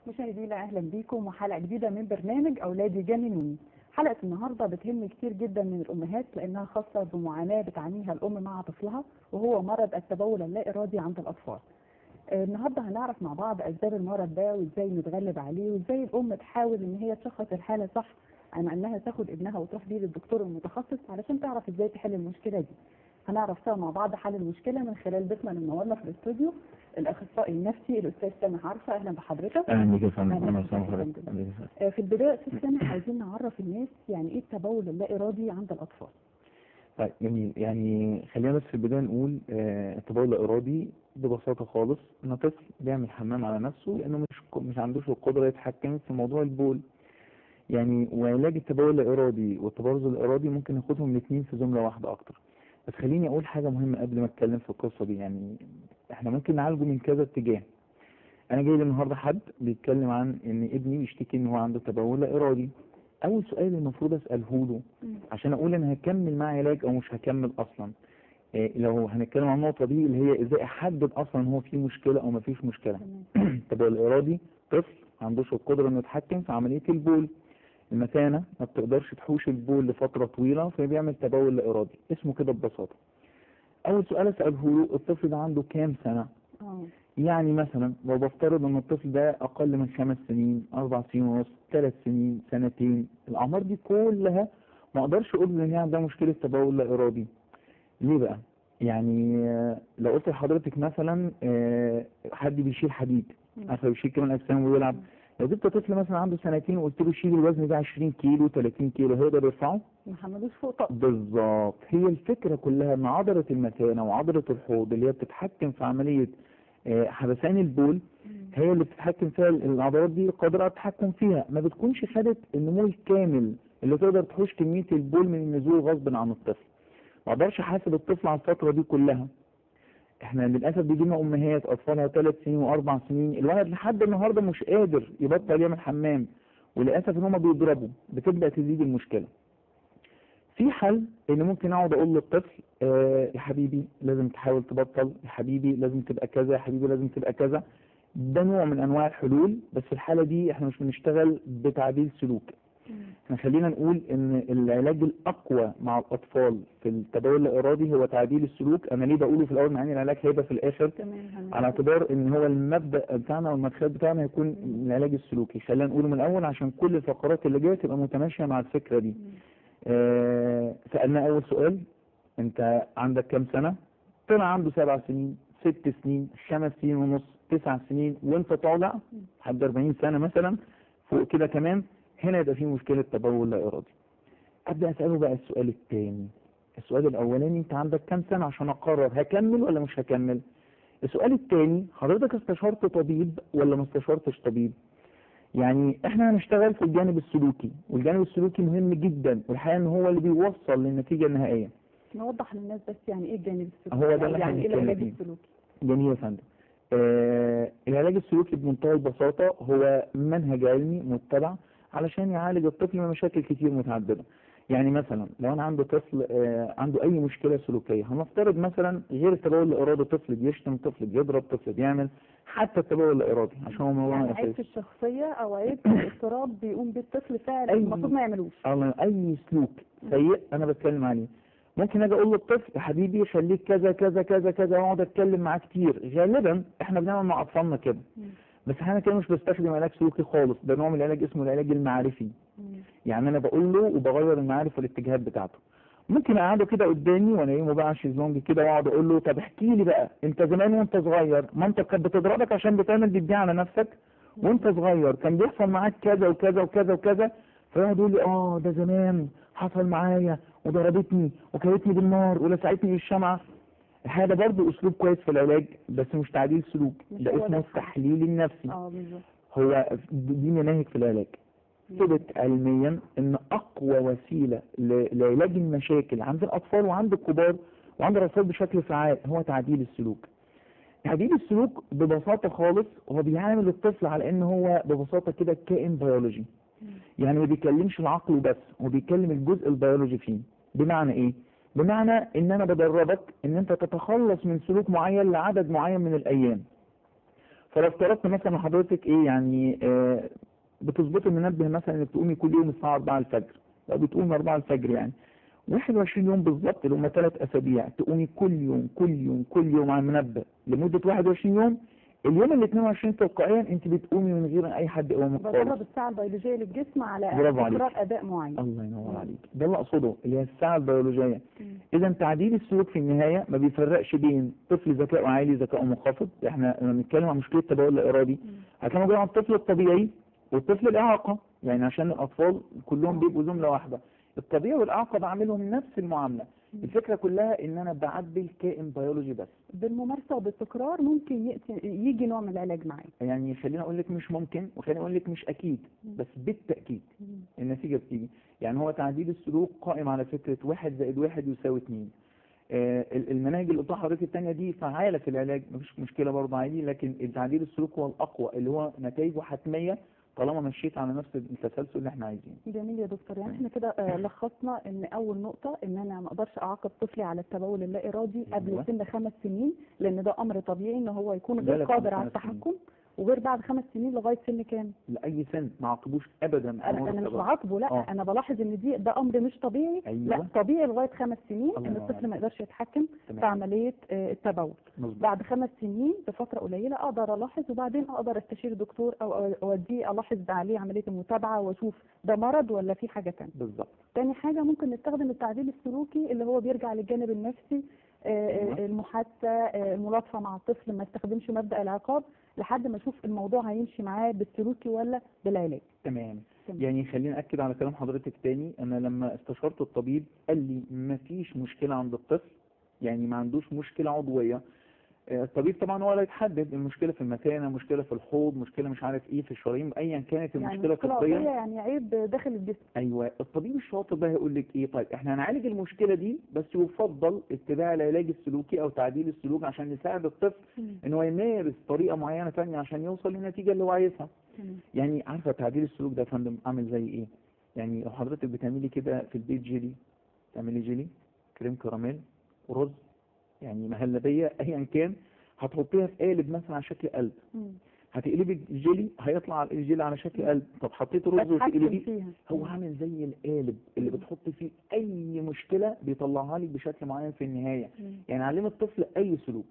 مشاهدينا اهلا بيكم وحلقه جديده من برنامج اولادي جننوني حلقه النهارده بتهم كتير جدا من الامهات لانها خاصه بمعاناه بتعانيها الام مع طفلها وهو مرض التبول اللا ارادي عند الاطفال آه، النهارده هنعرف مع بعض اسباب المرض ده وازاي نتغلب عليه وازاي الام تحاول ان هي تشخص الحاله صح عن انها تاخد ابنها وتروح بيه للدكتور المتخصص علشان تعرف ازاي تحل المشكله دي هنعرف سوا مع بعض حل المشكله من خلال ضيفنا اللي منورنا في الاستوديو الاخصائي النفسي الاستاذ سامح عرفه اهلا بحضرتك اهلا بك يا فندم أهلا اهلا بك وسهلا يا بحضرتك فندم. أهلا بك. آه، في البدايه استاذ سامح عايزين نعرف الناس يعني ايه التبول اللا ارادي عند الاطفال طيب جميل يعني خلينا بس في البدايه نقول آه، التبول الارادي ببساطه خالص ان طفل بيعمل حمام على نفسه لانه مش مش عندوش القدره يتحكم في موضوع البول يعني وعلاج التبول الارادي والتبرز الارادي ممكن ناخدهم الاثنين في زمله واحده اكتر بس خليني اقول حاجه مهمه قبل ما اتكلم في القصه دي يعني احنا ممكن نعالجه من كذا اتجاه انا جاي لي النهارده حد بيتكلم عن ان ابني بيشتكي ان هو عنده تبول لا ارادي اول سؤال المفروض اساله له عشان اقول انا هكمل معاه علاج او مش هكمل اصلا إيه لو هنتكلم عن النقطه دي اللي هي ازاي احدد اصلا هو في مشكله او ما فيش مشكله تمام التبول الارادي طفل ما عندوش القدره انه يتحكم في عمليه البول المثانه ما بتقدرش تحوش البول لفتره طويله فبيعمل تبول لا ارادي اسمه كده ببساطه اول سؤال اساله له الطفل ده عنده كام سنه اه يعني مثلا لو بفترض ان الطفل ده اقل من خمس سنين اربع سنين ونص ثلاث سنين سنتين الاعمار دي كلها ما اقدرش اقول ان هي عندها مشكله تبول لا ارادي ليه بقى يعني آه، لو قلت لحضرتك مثلا آه، حد بيشيل حديد مم. عارفه بيشيل كمان اجسام ويلعب لو جبت طفل مثلا عنده سنتين وقلت له شيل الوزن ده 20 كيلو 30 كيلو هيقدر يرفعه ما حملوش فوق طاقه بالظبط هي الفكرة كلها ان عضلة المثانة وعضلة الحوض اللي هي بتتحكم في عملية آه، حبسان البول هي اللي بتتحكم فيها العضلات دي قادرة على التحكم فيها ما بتكونش خدت النمو الكامل اللي تقدر تحوش كمية البول من النزول غصب عن الطفل ما اقدرش احاسب الطفل على الفترة دي كلها احنا للاسف بيجي لنا امهات اطفالها ثلاث سنين واربع سنين الولد لحد النهارده مش قادر يبطل يعمل حمام وللاسف ان هم بيضربوا بتبدا تزيد المشكله في حل ان ممكن اقعد اقول للطفل آه يا حبيبي لازم تحاول تبطل يا حبيبي لازم تبقى كذا يا حبيبي لازم تبقى كذا ده نوع من انواع الحلول بس في الحاله دي احنا مش بنشتغل بتعديل سلوك احنا خلينا نقول ان العلاج الاقوى مع الاطفال في التبول الارادي هو تعديل السلوك انا ليه بقوله في الاول مع ان العلاج هيبقى في الاخر تمام هن- على اعتبار ان هو المبدا بتاعنا والمدخل بتاعنا هيكون العلاج السلوكي خلينا نقوله من الاول عشان كل الفقرات اللي جايه تبقى متماشيه مع الفكره دي مم. آه سالناه اول سؤال انت عندك كام سنه طلع عنده سبع سنين ست سنين خمس سنين ونص تسع سنين وانت طالع لحد 40 سنه مثلا فوق كده كمان هنا يبقى في مشكله تبول لا ارادي ابدا اساله بقى السؤال الثاني السؤال الاولاني انت عندك كام سنه عشان اقرر هكمل ولا مش هكمل السؤال الثاني حضرتك استشرت طبيب ولا ما استشرتش طبيب يعني احنا هنشتغل في الجانب السلوكي والجانب السلوكي مهم جدا والحقيقه ان هو اللي بيوصل للنتيجه النهائيه نوضح للناس بس يعني ايه الجانب السلوكي هو ده أو اللي يعني ايه هنتكلم العلاج فيه. السلوكي جميل يا فندم آه العلاج السلوكي بمنتهى البساطه هو منهج علمي متبع علشان يعالج الطفل من مشاكل كتير متعدده يعني مثلا لو انا عندي طفل آه عنده اي مشكله سلوكيه هنفترض مثلا غير التبول الارادي طفل بيشتم طفل بيضرب طفل بيعمل حتى التبول الارادي عشان هو موضوع يعني عيب اساسي في الشخصيه او عيب في الاضطراب بيقوم بيه الطفل فعلا أي- المفروض ما يعملوش الله اي سلوك سيء انا بتكلم عليه ممكن اجي اقول للطفل يا حبيبي خليك كذا كذا كذا كذا واقعد اتكلم معاه كتير غالبا احنا بنعمل مع اطفالنا كده مم. بس احنا كده مش بستخدم علاج سلوكي خالص ده نوع من العلاج اسمه العلاج المعرفي مم. يعني انا بقول له وبغير المعارف والاتجاهات بتاعته ممكن اقعده كده قدامي وانا ايه بقى على الشيزلونج كده واقعد اقول له طب احكي لي بقى انت زمان وانت صغير مامتك كانت بتضربك عشان بتعمل دي على نفسك وانت صغير كان بيحصل معاك كذا وكذا وكذا وكذا فيقعد يقول لي اه ده زمان حصل معايا وضربتني وكلتني بالنار ولسعتني بالشمعه هذا برضه اسلوب كويس في العلاج بس مش تعديل سلوك مش ده هو ده اسمه الحل. التحليل النفسي اه بالظبط هو دي مناهج في العلاج ثبت علميا ان اقوى وسيله ل- لعلاج المشاكل عند الاطفال وعند الكبار وعند الاطفال بشكل فعال هو تعديل السلوك تعديل السلوك ببساطه خالص هو بيعامل الطفل على ان هو ببساطه كده كائن بيولوجي يعني ما بيكلمش العقل وبس هو بيكلم الجزء البيولوجي فيه بمعنى ايه بمعنى ان انا بدربك ان انت تتخلص من سلوك معين لعدد معين من الايام فلو افترضت مثلا حضرتك ايه يعني آه بتظبطي المنبه مثلا انك تقومي كل يوم الساعه 4 الفجر لو بتقومي 4 الفجر يعني 21 يوم بالظبط اللي هم ثلاث اسابيع تقومي كل يوم كل يوم كل يوم على المنبه لمده 21 يوم اليوم ال 22 تلقائيا انت بتقومي من غير اي حد يقومك بدرب خالص الساعة البيولوجية للجسم على برافو عليك. تكرار أداء معين الله ينور مم. عليك ده اللي اقصده اللي هي الساعه البيولوجيه مم. اذا تعديل السلوك في النهايه ما بيفرقش بين طفل ذكائه عالي ذكائه منخفض احنا لما بنتكلم عن مشكله التبول لا ارادي مم. هتلاقي موجود عند الطفل الطبيعي والطفل الاعاقه يعني عشان الاطفال كلهم بيبقوا زمله واحده الطبيعي والاعاقه بعملهم نفس المعامله مم. الفكره كلها ان انا بعدل كائن بيولوجي بس بالممارسة وبالتكرار ممكن يأتي يجي نوع من العلاج معاه يعني خليني اقول لك مش ممكن وخليني اقول لك مش اكيد مم. بس بالتاكيد مم. النتيجة بتيجي يعني هو تعديل السلوك قائم على فكرة واحد زائد واحد يساوي اتنين آه، ال- المناهج اللي قلتها حضرتك التانية دي فعالة في العلاج مفيش مشكلة برضه عادي لكن تعديل السلوك هو الأقوى اللي هو نتائجه حتمية طالما مشيت على نفس التسلسل اللي احنا عايزينه جميل يا دكتور يعني احنا كده آه، لخصنا ان اول نقطة ان انا ما اقدرش اعاقب طفلي على التبول اللا ارادي قبل أيوة. سن خمس سنين لان ده امر طبيعي ان هو يكون لا، غير لا، قادر خمس على سنين. التحكم وغير بعد خمس سنين لغاية سن كام؟ لأي سن ما عاقبوش أبدا انا أمر انا مش التبول. بعاقبه لا آه. انا بلاحظ ان دي ده امر مش طبيعي أيوة. لا طبيعي لغاية خمس سنين الله ان ينور الطفل ما عليك. يقدرش يتحكم تمام. في عملية آه، التبول مظبوط بعد خمس سنين بفترة قليلة أقدر ألاحظ وبعدين أقدر أستشير دكتور أو أوديه ألاحظ عليه عملية المتابعة وأشوف ده مرض ولا في حاجة تانية. بالظبط تاني حاجة ممكن نستخدم التعديل السلوكي اللي هو بيرجع للجانب النفسي آه، أيوة. آه، المحادثة آه، الملاطفة مع الطفل ما استخدمش مبدأ العقاب لحد ما أشوف الموضوع هيمشي معاه بالسلوكي ولا بالعلاج. تمام تمام. يعني خليني أكد على كلام حضرتك تاني أنا لما استشرت الطبيب قال لي مفيش مشكلة عند الطفل يعني ما عندوش مشكلة عضوية آه، الطبيب طبعا هو اللي يتحدد المشكلة في المثانة مشكلة في الحوض مشكلة مش عارف ايه في الشرايين ايا كانت يعني المشكلة مشكلة عضوية الطبية يعني عيب داخل الجسم. ايوه الطبيب الشاطر بقى هيقول لك ايه طيب احنا هنعالج المشكلة دي بس يفضل اتباع العلاج السلوكي او تعديل السلوك عشان نساعد الطفل ان هو يمارس طريقة معينة تانية عشان يوصل للنتيجة اللي هو عايزها تمام. يعني عارفة تعديل السلوك ده يا فندم عامل زي ايه يعني لو حضرتك بتعملي كده في البيت جيلي تعملي جيلي كريم كراميل رز يعني مهلبية ايا كان هتحطيها في قالب مثلا على شكل قلب مم. هتقلبي الجيلي هيطلع الجيلي على شكل قلب طب حطيت رز بتحكم وتقلبيه فيها. هو عامل زي القالب اللي بتحط فيه اي مشكلة بيطلعها لك بشكل معين في النهاية مم. يعني علم الطفل اي سلوك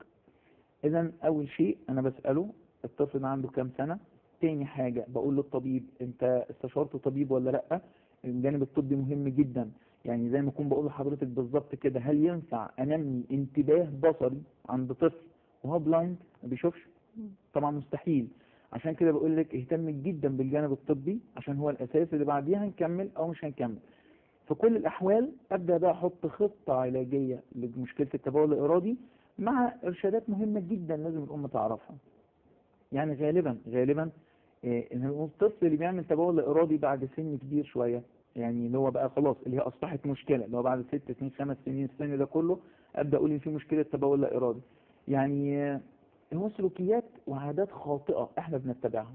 اذا اول شيء انا بسأله الطفل ده عنده كام سنة تاني حاجة بقول للطبيب انت استشرت طبيب ولا لا الجانب الطبي مهم جدا يعني زي ما اكون بقول لحضرتك بالظبط كده هل ينفع انمي انتباه بصري عند طفل وهو بلايند ما بيشوفش مم. طبعا مستحيل عشان كده بقول لك اهتم جدا بالجانب الطبي عشان هو الاساس اللي بعديها هنكمل او مش هنكمل في كل الاحوال ابدا بقى احط خطه علاجيه لمشكله التبول الارادي مع ارشادات مهمه جدا لازم الام تعرفها يعني غالبا غالبا إيه، ان الطفل اللي بيعمل تبول ارادي بعد سن كبير شويه يعني اللي هو بقى خلاص اللي هي اصبحت مشكله اللي هو بعد ست سنين خمس سنين السن ده كله ابدا اقول ان في مشكله تبول لا ارادي يعني آه، هو سلوكيات وعادات خاطئه احنا بنتبعها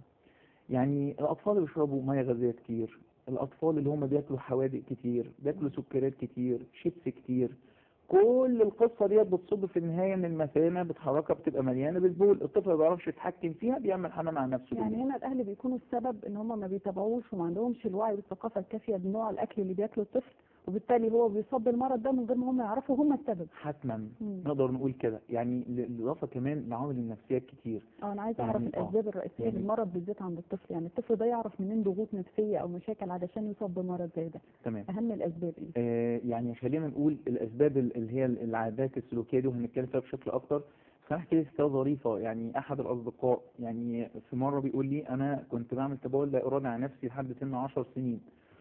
يعني الاطفال اللي بيشربوا ميه غازيه كتير الاطفال اللي هم بياكلوا حوادق كتير بياكلوا سكريات كتير شيبس كتير كل القصه ديت بتصب في النهايه ان المثانه بتحركها بتبقى مليانه بالبول الطفل ما بيعرفش يتحكم فيها بيعمل حمام على نفسه يعني بالليل. هنا الاهل بيكونوا السبب ان هم ما بيتابعوش وما عندهمش الوعي والثقافه الكافيه بنوع الاكل اللي بياكله الطفل وبالتالي هو بيصاب بالمرض ده من غير ما هم يعرفوا هم السبب حتما مم. نقدر نقول كده يعني بالاضافه كمان لعوامل النفسيات كتير اه انا عايزه اعرف يعني آه. الاسباب الرئيسيه يعني- للمرض بالذات عند الطفل يعني الطفل ده يعرف منين ضغوط نفسيه او مشاكل علشان يصاب بمرض زي ده تمام اهم الاسباب ايه آه، يعني خلينا نقول الاسباب ال- اللي هي العادات السلوكيه دي وهنتكلم فيها بشكل اكتر بس انا احكي لك حكايه ظريفه يعني احد الاصدقاء يعني في مره بيقول لي انا كنت بعمل تبول لا ارادي على نفسي لحد سن 10 سنين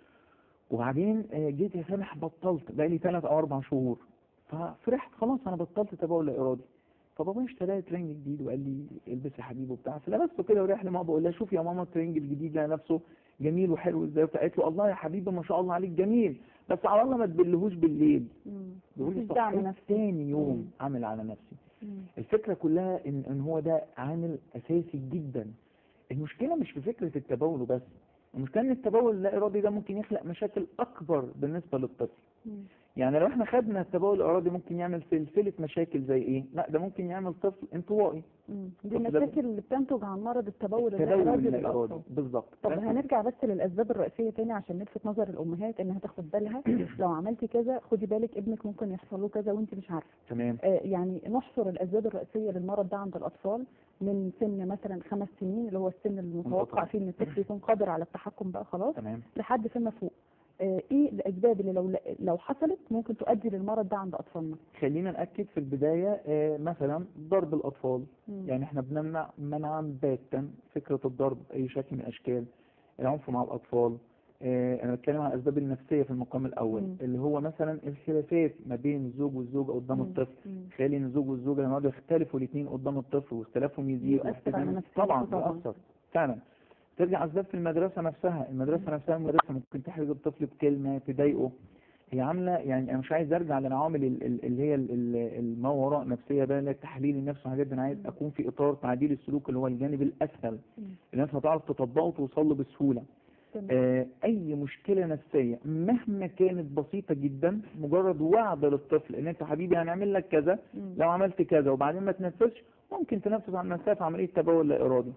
وبعدين آه، جيت يا سامح بطلت بقى لي ثلاث او اربع شهور ففرحت خلاص انا بطلت تبول لا ارادي فبابا اشترى لي ترنج جديد وقال لي البس يا حبيبي وبتاع فلبسته كده ورايح لماما بقول لها شوف يا ماما الترنج الجديد ده نفسه جميل وحلو ازاي وبتاع قالت له الله يا حبيبي ما شاء الله عليك جميل بس على الله ما تبلهوش بالليل مم. بيقول لي مفيش دعم صحيت نفسي تاني مم. يوم عامل على نفسي مم. الفكرة كلها ان, إن هو ده عامل اساسي جدا المشكلة مش في فكرة التبول بس المشكلة ان التبول اللا ارادي ده ممكن يخلق مشاكل اكبر بالنسبة للطفل مم. يعني لو احنا خدنا التبول الارادي ممكن يعمل سلسله مشاكل زي ايه لا ده ممكن يعمل طفل انطوائي مم. دي طب ده- المشاكل اللي بتنتج عن مرض التبول تبول اللاإرادي لا للأطفال ارادي بالظبط طب فأنت- هنرجع بس للأسباب الرئيسية تاني عشان نلفت نظر الأمهات إنها تاخد بالها لو عملتي كذا خدي بالك ابنك ممكن يحصل له كذا وأنت مش عارفة تمام آه، يعني نحصر الأسباب الرئيسية للمرض ده عند الأطفال من سن مثلا خمس سنين اللي هو السن المتوقع متوقع. فيه إن الطفل يكون قادر على التحكم بقى خلاص تمام لحد فيما فوق آه، إيه الأسباب اللي لو لو حصلت ممكن تؤدي للمرض ده عند أطفالنا؟ خلينا نأكد في البداية آه، مثلا ضرب الأطفال مم. يعني احنا بنمنع منعا باتا فكرة الضرب بأي شكل من الأشكال العنف مع الأطفال آه، أنا بتكلم عن الأسباب النفسية في المقام الأول مم. اللي هو مثلا الخلافات ما بين الزوج والزوجة قدام مم. الطفل مم. تخيلي ان الزوج والزوجة لما يقعدوا يختلفوا الاثنين قدام الطفل واختلافهم يزيد يؤثر على واحتمال- نفسيته طبعا طبعاً. بيأثر فعلا ترجع أسباب في المدرسة نفسها المدرسة نفسها المدرسة ممكن تحرج الطفل بكلمة تضايقه هي عاملة يعني أنا مش عايز أرجع للعوامل ال- ال- اللي هي ال- ال- الما وراء نفسية بقى اللي هي التحليل النفسي وحاجات دي أنا عايز أكون في إطار تعديل السلوك اللي هو الجانب الأسهل مم. اللي أنت هتعرف تطبقه وتوصل له بسهولة تمام. آه، أي مشكلة نفسية مهما كانت بسيطة جدا مجرد وعد للطفل إن أنت حبيبي هنعمل لك كذا مم. لو عملت كذا وبعدين ما تنفذش ممكن تنفذ عن نفسها في عملية تبول لا إرادي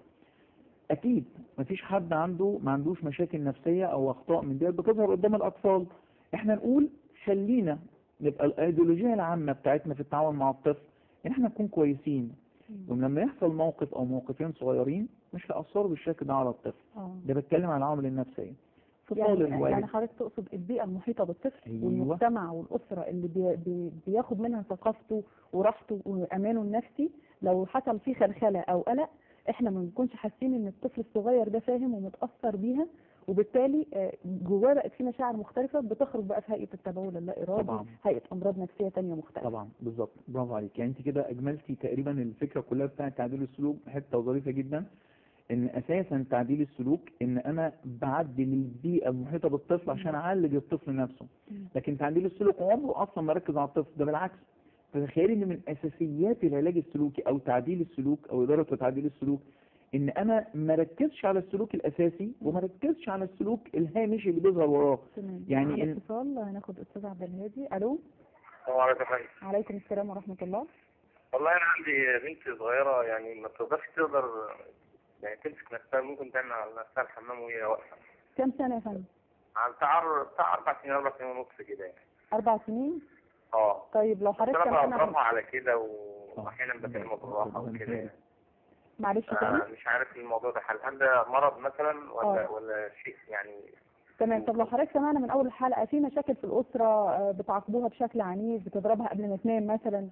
أكيد مفيش حد عنده ما عندوش مشاكل نفسية أو أخطاء من ديت بتظهر قدام الأطفال إحنا نقول خلينا نبقى الأيديولوجية العامة بتاعتنا في التعامل مع الطفل إن إحنا نكون كويسين مم. ولما يحصل موقف أو موقفين صغيرين مش هيأثروا بالشكل ده على الطفل آه. ده بتكلم عن العوامل النفسية فصال يعني يعني الوالد حضرتك تقصد البيئة المحيطة بالطفل أيوة. والمجتمع والأسرة اللي بي بي بياخد منها ثقافته وراحته وأمانه النفسي لو حصل فيه خلخلة أو قلق احنا ما بنكونش حاسين ان الطفل الصغير ده فاهم ومتأثر بيها وبالتالي آه، جواه بقت في مشاعر مختلفة بتخرج بقى في هيئة التبول اللا إرادي طبعا. هيئة أمراض نفسية تانية مختلفة طبعا بالظبط برافو عليك يعني انت كده اجملتي تقريبا الفكره كلها بتاعه تعديل السلوك حته ظريفه جدا ان اساسا تعديل السلوك ان انا بعدل البيئه المحيطه بالطفل عشان اعالج الطفل نفسه مم. لكن تعديل السلوك عمره اصلا ما ركز على الطفل ده بالعكس فتخيلي ان من اساسيات العلاج السلوكي او تعديل السلوك او اداره وتعديل السلوك ان انا ما ركزش على السلوك الاساسي وما ركزش على السلوك الهامشي اللي بيظهر وراه تمام يعني معانا ال- اتصال هناخد أستاذ عبد الهادي ألو السلام عليكم يا فندم عليكم السلام ورحمة الله والله انا عندي بنت صغيره يعني ما بتقدرش تقدر يعني تمسك نفسها ممكن تعمل على نفسها الحمام وهي واقفه كم سنة يا فندم؟ على بتاع بتاع اربع سنين اربع سنين ونص كده يعني أربع سنين اه طيب لو بس حضرتك انا سمعنا بضربها على كده واحيانا بكلمها بالراحه وكده يعني معلش تاني آه، مش عارف الموضوع ده حل هل ده مرض مثلا ولا آه. ولا شيء يعني تمام طب لو حضرتك سمعنا من اول الحلقه في مشاكل في الاسره آه، بتعاقبوها بشكل عنيف بتضربها قبل ما تنام مثلا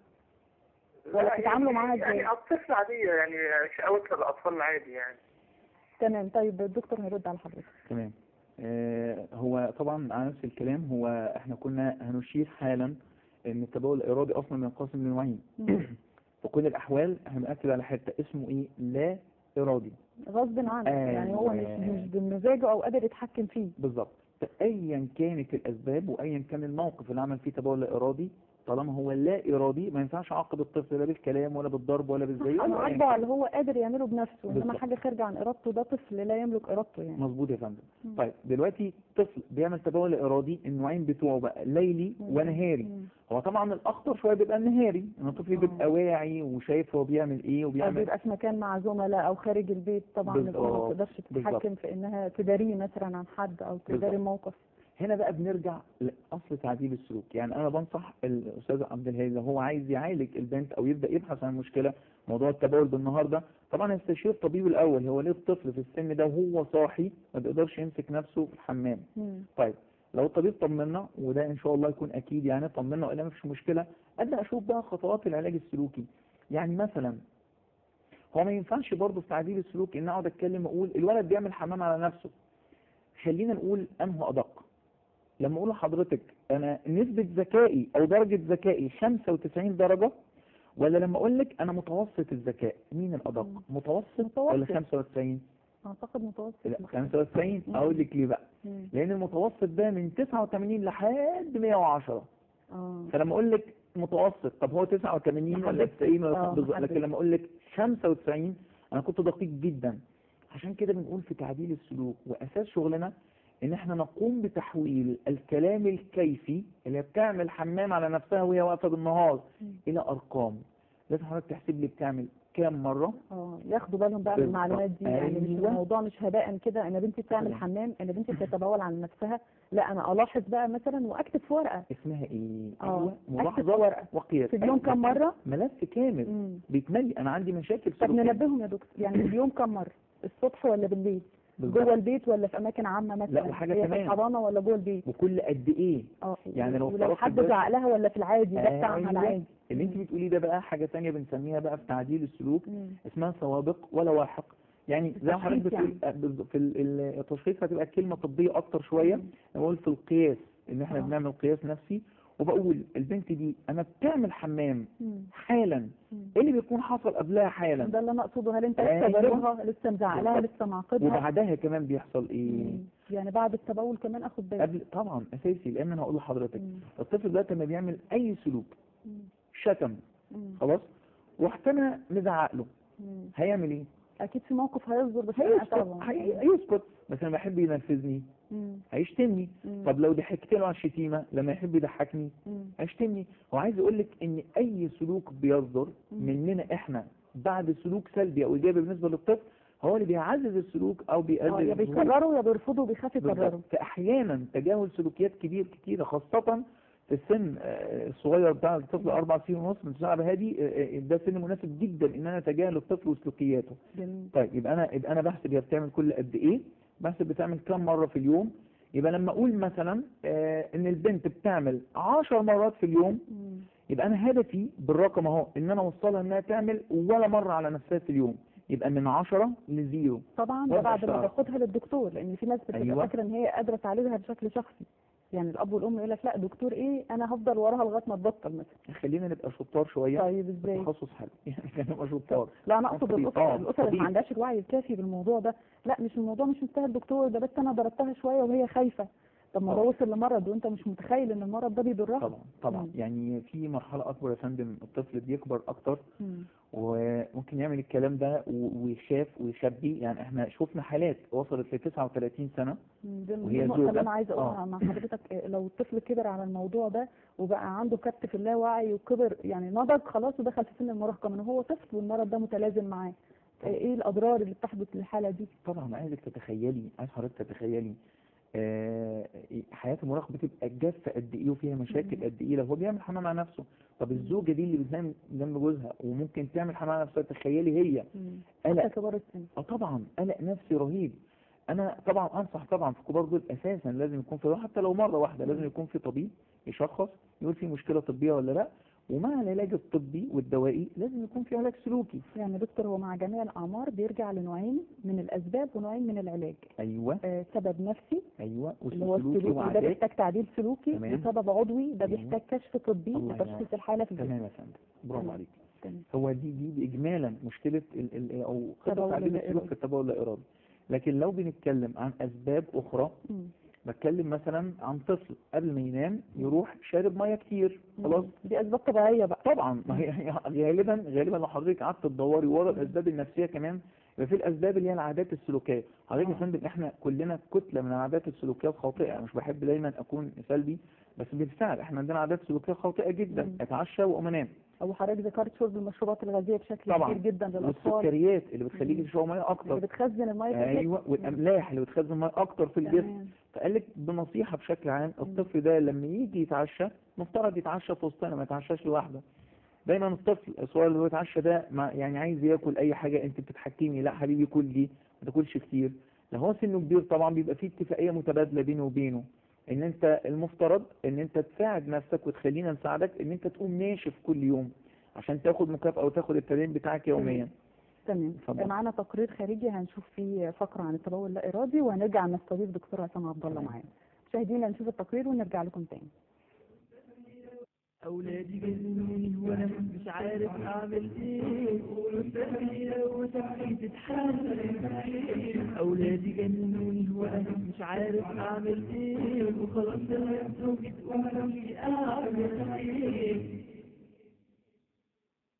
ولا لا، بتتعاملوا يعني- معاها إزاي؟ يعني الطفل عاديه يعني شقاوة الاطفال عادي يعني تمام طيب الدكتور هيرد على حضرتك تمام آه، هو طبعا على نفس الكلام هو احنا كنا هنشير حالا ان التبول الارادي اصلا بينقسم لنوعين مم. في كل الاحوال احنا بنأكد على حته اسمه ايه لا ارادي غصب عنه يعني هو مش أيوة. مش بمزاجه او قادر يتحكم فيه بالظبط فايا كانت الاسباب وايا كان الموقف اللي عمل فيه تبول لا ارادي طالما هو لا ارادي ما ينفعش اعاقب الطفل لا بالكلام ولا بالضرب ولا بالزعيق انا ولا أيا عاقبه على كان. اللي هو قادر يعمله بنفسه انما بالظبط. حاجه خارجه عن ارادته ده طفل لا يملك ارادته يعني مظبوط يا فندم مم. طيب دلوقتي طفل بيعمل تبول لا ارادي النوعين بتوعه بقى ليلي مم. ونهاري مم. هو طبعا الاخطر شويه بيبقى النهاري ان الطفل آه. بيبقى واعي وشايف هو بيعمل ايه او وبيعمل بيبقى في مكان مع زملاء او خارج البيت طبعا الام ما بالظبط. بتقدرش تتحكم بالظبط. في انها تداريه مثلا عن حد او تداري بالظبط. موقف هنا بقى بنرجع لاصل تعديل السلوك يعني انا بنصح الاستاذ عبد الهادي لو هو عايز يعالج البنت او يبدا يبحث عن مشكله موضوع التبول بالنهار ده طبعا يستشير الطبيب الاول هو ليه الطفل في السن ده وهو صاحي ما بيقدرش يمسك نفسه في الحمام مم. طيب لو الطبيب طمنا وده ان شاء الله يكون اكيد يعني طمنا وقال ما فيش مشكله ابدا اشوف بقى خطوات العلاج السلوكي يعني مثلا هو ما ينفعش برضه في تعديل السلوك ان اقعد اتكلم واقول الولد بيعمل حمام على نفسه خلينا نقول انه ادق لما اقول لحضرتك انا نسبه ذكائي او درجه ذكائي 95 درجه ولا لما اقول لك انا متوسط الذكاء مين الادق مم. متوسط ولا متوسط. 95 اعتقد متوسط لا مختلف. 95 مم. اقول لك ليه بقى مم. لان المتوسط ده من 89 لحد 110 اه فلما اقول لك متوسط طب هو 89 ولا محددش. 90 ولا آه، بالظبط محددش. لكن لما اقول لك 95 انا كنت دقيق جدا عشان كده بنقول في تعديل السلوك واساس شغلنا ان احنا نقوم بتحويل الكلام الكيفي اللي هي بتعمل حمام على نفسها وهي واقفه بالنهار مم. الى ارقام لازم حضرتك تحسب لي بتعمل كام مره اه ياخدوا بالهم بقى من بالظبط. المعلومات دي يعني مش أيوة. الموضوع مش هباء كده انا بنتي بتعمل أبداً. حمام انا بنتي بتتبول على نفسها لا انا الاحظ بقى مثلا واكتب في ورقه اسمها ايه اه ايوه اكتب في ملاحظه ورقه وقياس في اليوم كم مره ملف كامل مم. بيتملي انا عندي مشاكل طب سلوكية. ننبههم يا دكتور يعني في اليوم كم مره الصبح ولا بالليل بالظبط. جوه البيت ولا في اماكن عامه مثلا لا، وحاجة هي في كمان. الحضانه ولا جوه البيت وكل قد ايه اه يعني لو ولو فرضت حد بس- زعق لها ولا في العادي ده بتاعها أيوة. العادي اللي انت بتقوليه ده بقى حاجه تانية بنسميها بقى في تعديل السلوك مم. اسمها سوابق ولاواحق يعني زي ما حضرتك التشخيص بتقول آه، بالظبط. في ال- ال- التشخيص هتبقى كلمه طبيه اكتر شويه مم. انا بقول في القياس ان احنا آه. بنعمل قياس نفسي وبقول البنت دي انا بتعمل حمام مم. حالا مم. ايه اللي بيكون حصل قبلها حالا ده اللي انا اقصده هل انت لسه أيوة. ضاربها لسه مزعلها بالظبط. لسه معاقبها وبعدها كمان بيحصل ايه مم. يعني بعد التبول كمان اخد بالي قبل طبعا اساسي لان انا هقول لحضرتك مم. الطفل ده لما بيعمل اي سلوك مم. شتم مم. خلاص رحت انا مزعق له مم. هيعمل ايه اكيد في موقف هيصبر بس انا هيسكت طبعا هي- هيسكت بس انا بحب ينرفزني مم. هيشتمني مم. طب لو ضحكت له على الشتيمه لما يحب يضحكني مم. هيشتمني هو عايز اقول لك ان اي سلوك بيصدر مم. مننا احنا بعد سلوك سلبي او ايجابي بالنسبه للطفل هو اللي بيعزز السلوك او اه بيقلل يا السلوك. بيكرروا يا بيرفضوا بيخاف يكرروا بالظبط. فاحيانا تجاهل سلوكيات كبير كتيره خاصه في السن آه، الصغير بتاع الطفل اربع سنين ونص من شعب هادي آه، آه، ده سن مناسب جدا ان انا اتجاهل الطفل وسلوكياته جميل طيب يبقى انا يبقى انا بحسب هي بتعمل كل قد ايه بحسب بتعمل كم مره في اليوم يبقى لما اقول مثلا آه ان البنت بتعمل 10 مرات في اليوم مم. يبقى انا هدفي بالرقم اهو ان انا اوصلها انها تعمل ولا مره على نفسها في اليوم يبقى من 10 لزيرو طبعا ده وضع بعد ما الشعر. باخدها للدكتور لان في ناس بتبقى أيوة. فاكره ان هي قادره تعالجها بشكل شخصي يعني الاب والام يقول لك لا دكتور ايه انا هفضل وراها لغايه ما تبطل مثلا خلينا نبقى شطار شويه طيب ازاي تخصص حلو يعني خلينا نبقى شطار لا انا اقصد طبيب. الاسر آه، الاسر اللي طبيب. ما عندهاش الوعي الكافي بالموضوع ده لا مش الموضوع مش مستاهل دكتور ده بس انا ضربتها شويه وهي خايفه طب ما ده طبعا. وصل لمرض وانت مش متخيل ان المرض ده بيضرها طبعا طبعا مم. يعني في مرحله اكبر يا فندم الطفل بيكبر اكتر مم. وممكن يعمل الكلام ده و- ويخاف ويخبي يعني احنا شفنا حالات وصلت ل 39 سنة مم. دي وهي النقطة اللي زوجة. أنا عايزة أقولها آه. مع حضرتك إيه، لو الطفل كبر على الموضوع ده وبقى عنده كبت في اللاوعي وكبر يعني نضج خلاص ودخل في سن المراهقة من هو طفل والمرض ده متلازم معاه طبعا. إيه الأضرار اللي بتحدث للحالة دي؟ طبعا عايزك تتخيلي عايز حضرتك تتخيلي آه حياة المراهق بتبقى جافة قد ايه وفيها مشاكل مم. قد ايه لو هو بيعمل حمام على نفسه طب الزوجة دي اللي بتنام جنب جوزها وممكن تعمل حمام على نفسها تخيلي هي مم. قلق. حتى كبار السن اه طبعا قلق نفسي رهيب انا طبعا انصح طبعا في الكبار دول اساسا لازم يكون في حتى لو مره واحده لازم يكون في طبيب يشخص يقول في مشكله طبيه ولا لا ومع العلاج الطبي والدوائي لازم يكون في علاج سلوكي يعني دكتور هو مع جميع الأعمار بيرجع لنوعين من الأسباب ونوعين من العلاج ايوه آه سبب نفسي ايوه اللي هو وسلوكي السلوكي ده وعادات بيحتاج تعديل سلوكي تمام. وسبب عضوي ده أيوة. بيحتاج كشف طبي الله لتشخيص ينور. الحالة في الجسم تمام يا فندم برافو تمام. عليك تمام. هو دي دي اجمالا مشكله ال ال او خطه تبول تعديل اللا السلوك إرادي. في التبول اللا ارادي لكن لو بنتكلم عن اسباب اخرى مم. بتكلم مثلا عن طفل قبل ما ينام يروح شارب ميه كتير خلاص مم. دي أسباب طبيعية بقى طبعا ما هي هي غالبا غالبا لو حضرتك قعدت تدوري ورا الاسباب النفسيه كمان يبقى في الاسباب اللي هي العادات السلوكيه حضرتك يا آه. فندم احنا كلنا كتله من العادات السلوكيه الخاطئه أنا مش بحب دايما اكون سلبي بس بالفعل احنا عندنا عادات سلوكيه خاطئه جدا مم. اتعشى واقوم انام أو حضرتك ذكرت شرب المشروبات الغازية بشكل طبعا. كبير جدا للأطفال والسكريات اللي بتخليك مم. تشرب ميه اللي اكتر بتخزن المية في الجسم ايوه والاملاح اللي بتخزن ميه اكتر في الجسم تمام. فقال لك بنصيحه بشكل عام الطفل ده لما يجي يتعشى مفترض يتعشى في وسطنا ما يتعشاش لوحده دايما الطفل الصغير اللي هو يتعشى ده ما يعني عايز ياكل اي حاجه انت بتتحكمي لا حبيبي كل دي ما تاكلش كتير لو هو سنه كبير طبعا بيبقى فيه اتفاقيه متبادله بينه وبينه ان انت المفترض ان انت تساعد نفسك وتخلينا نساعدك ان انت تقوم ناشف كل يوم عشان تاخد مكافأة وتاخد التمرين بتاعك يوميا تمام اتفضل. معانا تقرير خارجي هنشوف فيه فقرة عن التبول اللا إرادي وهنرجع نستضيف دكتور عصام عبد الله تمام. معانا مشاهدينا نشوف التقرير ونرجع لكم تاني أولادي جنوني وأنا مش عارف أعمل إيه والتربية وتبكي تتحمل أولادي جنوني وأنا مش عارف أعمل إيه وخلاص زهقت وبتقولوا لي أعمل إيه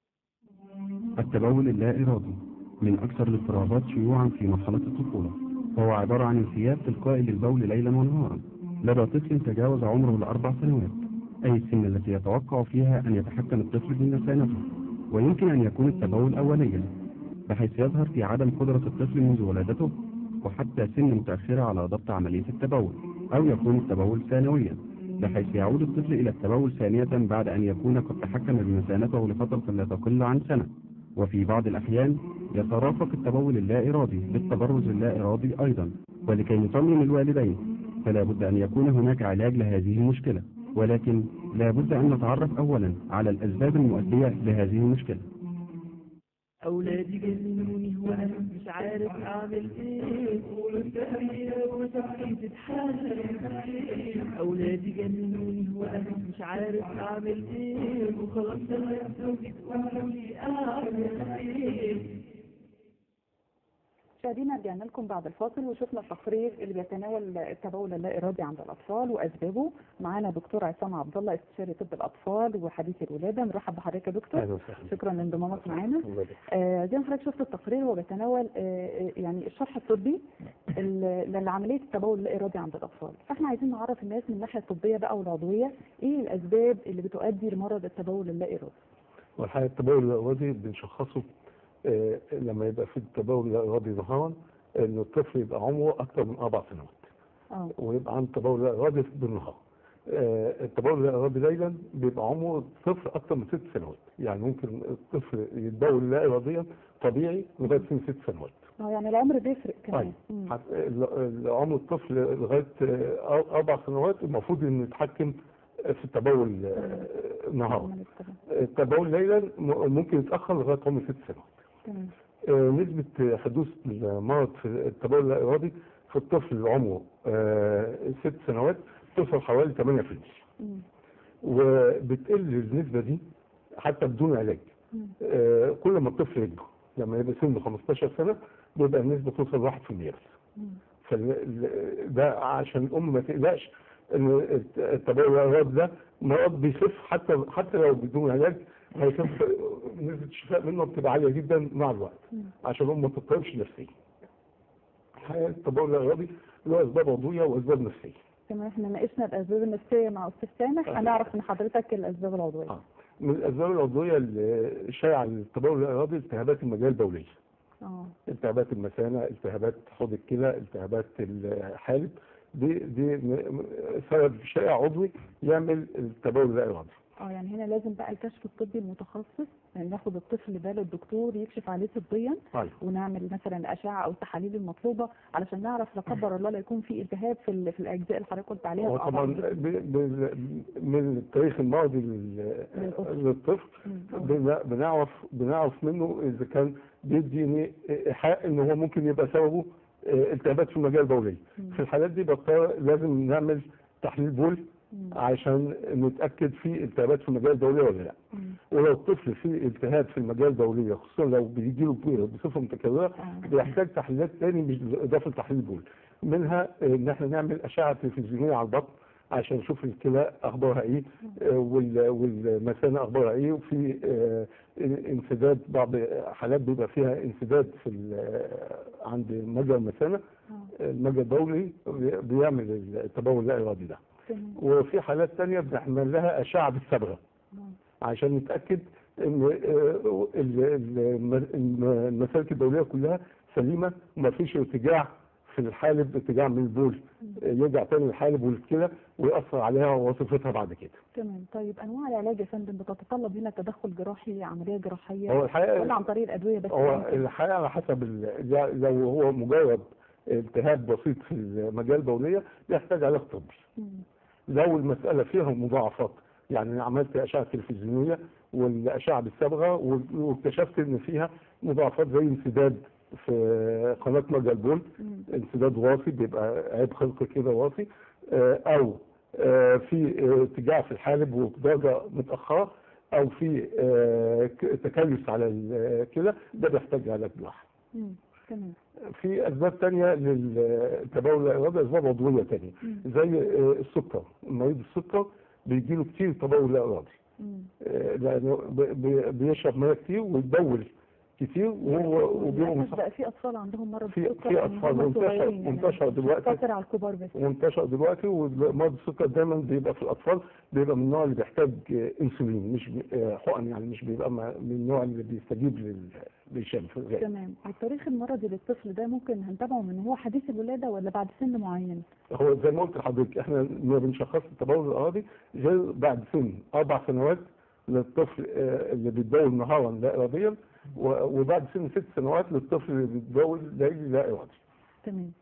التبول اللا إرادي من أكثر الاضطرابات شيوعا في مرحلة الطفولة وهو عبارة عن انسياب تلقائي للبول ليلا ونهارا لدى طفل تجاوز عمره الأربع سنوات أي السن التي يتوقع فيها أن يتحكم الطفل في نسانته ويمكن أن يكون التبول أوليا بحيث يظهر في عدم قدرة الطفل منذ ولادته وحتى سن متأخرة على ضبط عملية التبول أو يكون التبول ثانويا بحيث يعود الطفل إلى التبول ثانية بعد أن يكون قد تحكم بمثانته لفترة لا تقل عن سنة وفي بعض الأحيان يترافق التبول اللا إرادي بالتبرز اللا إرادي أيضا ولكي نطمن الوالدين فلا بد أن يكون هناك علاج لهذه المشكلة ولكن لا بد أن نتعرف أولا على الأسباب المؤدية لهذه المشكلة أولادي جنوني وأنا مش عارف أعمل إيه والتهيئة وتبكي تتحال أولادي جنوني وأنا مش عارف أعمل إيه وخلاص سلمت زوجي تقول لي أعمل إيه مشاهدينا رجعنا لكم بعد الفاصل وشفنا التقرير اللي بيتناول التبول اللا ارادي عند الاطفال واسبابه معانا دكتور عصام عبد الله استشاري طب الاطفال وحديث الولاده نرحب بحضرتك يا دكتور اهلا وسهلا شكرا لانضمامك معانا الله يبارك. آه زي ما حضرتك شفت التقرير هو بيتناول آه آه، يعني الشرح الطبي ال- لعمليه التبول اللا ارادي عند الاطفال فاحنا عايزين نعرف الناس من الناحيه الطبيه بقى والعضويه ايه الاسباب اللي بتؤدي لمرض التبول اللا ارادي والحقيقه التبول الارادي بنشخصه آه، لما يبقى في التبول الارادي ظهرا ان الطفل يبقى عمره اكثر من اربع سنوات اه ويبقى عنده تبول ارادي بالنهار آه، التبول الارادي ليلا بيبقى عمره الطفل اكثر من ست سنوات يعني ممكن الطفل يتبول لا اراديا طبيعي لغايه سن ست سنوات اه يعني العمر بيفرق كمان طيب. مم. حت- ال- ال- عمر الطفل لغايه آه، اربع سنوات المفروض انه يتحكم في التبول آه، نهارا عمل التبول. التبول ليلا م- ممكن يتاخر لغايه عمر ست سنوات تمام آه، نسبة حدوث المرض في التبول اللا إرادي في الطفل اللي عمره آه، ست سنوات توصل حوالي 8% مم. وبتقل النسبة دي حتى بدون علاج مم. آه، كل ما الطفل يكبر لما يبقى سنه 15 سنة بيبقى النسبة توصل 1% بس مم. فده عشان الأم ما تقلقش إن الت- التبول الإرادي ده مرض بيخف حتى حتى لو بدون علاج هيخف نسبة الشفاء منه بتبقى عالية جدا مع الوقت مم. عشان الأم ما تضطربش نفسيا. الحقيقة التبول الإرادي له أسباب عضوية وأسباب نفسية. تمام احنا ناقشنا الاسباب النفسيه مع استاذ سامح آه. هنعرف من حضرتك الاسباب العضويه آه. من الأسباب العضوية اللي شائعة للتبول الإرادي التهابات المجال البولية. اه التهابات المثانة، التهابات حوض الكلى، التهابات الحالب دي دي م- سبب شائع عضوي يعمل التبول الإرادي. اه يعني هنا لازم بقى الكشف الطبي المتخصص يعني ناخد الطفل ده للدكتور يكشف عليه طبيا طيب. ونعمل مثلا الاشعه او التحاليل المطلوبه علشان نعرف لا قدر الله لا يكون في التهاب في ال- في الاجزاء اللي حضرتك قلت عليها هو في أعضاء طبعا الجسم. ب- ب- من التاريخ الماضي لل- للطفل. للطفل مم. بن- بنعرف بنعرف منه اذا كان بيديني ايحاء ان هو ممكن يبقى سببه آه، التهابات في المجال البولي مم. في الحالات دي بضطر لازم نعمل تحليل بول مم. عشان نتاكد في التهابات في المجال البولي ولا لا مم. ولو الطفل فيه التهاب في المجال البولي خصوصا لو بيجي له بصفه متكرره آه. بيحتاج تحليلات تاني مش اضافه تحليل بول منها ان احنا نعمل اشعه تلفزيونيه على البطن عشان نشوف الكلى اخبارها ايه آه، وال- والمثانه اخبارها ايه وفي آه، انسداد بعض حالات بيبقى فيها انسداد في ال- عند مجرى المثانه آه. المجرى البولي بيعمل التبول اللا ارادي ده تمام وفي حالات تانية بنعمل لها اشعه بالصبغه آه. عشان نتاكد ان آه، ال- ال- الم- المسالك البوليه كلها سليمه وما فيش ارتجاع في الحالب ارتجاع من البول آه، يرجع تاني الحالب والكلى ويأثر عليها ووظيفتها بعد كده. تمام طيب انواع العلاج يا فندم بتتطلب هنا تدخل جراحي عمليه جراحيه هو الحقيقه ولا عن طريق الادويه بس هو الحقيقه على حسب ال- لو هو مجرد التهاب بسيط في المجال البوليه بيحتاج علاج طبي. مم. لو المسألة فيها مضاعفات يعني أنا عملت أشعة تلفزيونية والأشعة بالصبغة واكتشفت إن فيها مضاعفات زي انسداد في قناة مجرى البول مم. انسداد واطي بيبقى عيب خلق كده واطي آه، أو آه، في آه، ارتجاع في الحالب وبدرجة متأخرة أو في آه، ك- تكلس على الكلى ده بيحتاج علاج جراحي. مم. تمام في أسباب تانية للتبول الإرادة أسباب عضوية تانية مم. زي آه، السكر مريض السكر بيجي له كتير تبول لا ارادي مم. آه، لانه ب- ب- بيشرب ميه كتير ويتبول كتير وهو وبيبقوا للأسف مصح- بقى في اطفال عندهم مرض في السكر في من اطفال هم وانتشر صغيرين يعني وانتشر مش دلوقتي مقتصر على الكبار بس وانتشر دلوقتي ومرض السكر دايما بيبقى في الاطفال بيبقى من النوع اللي بيحتاج آه، انسولين مش بي- آه، حقن يعني مش بيبقى ما- من النوع اللي بيستجيب لل- للشم في الغاية. تمام والتاريخ المرضي للطفل ده ممكن هنتابعه من هو حديث الولاده ولا بعد سن معين هو زي ما قلت لحضرتك احنا ما بنشخص التبول الارادي غير بعد سن اربع سنوات للطفل آه، اللي بيتبول نهارا لا اراديا و- وبعد سن ست سنوات للطفل اللي بيتبول ليلي لا ارادي. تمام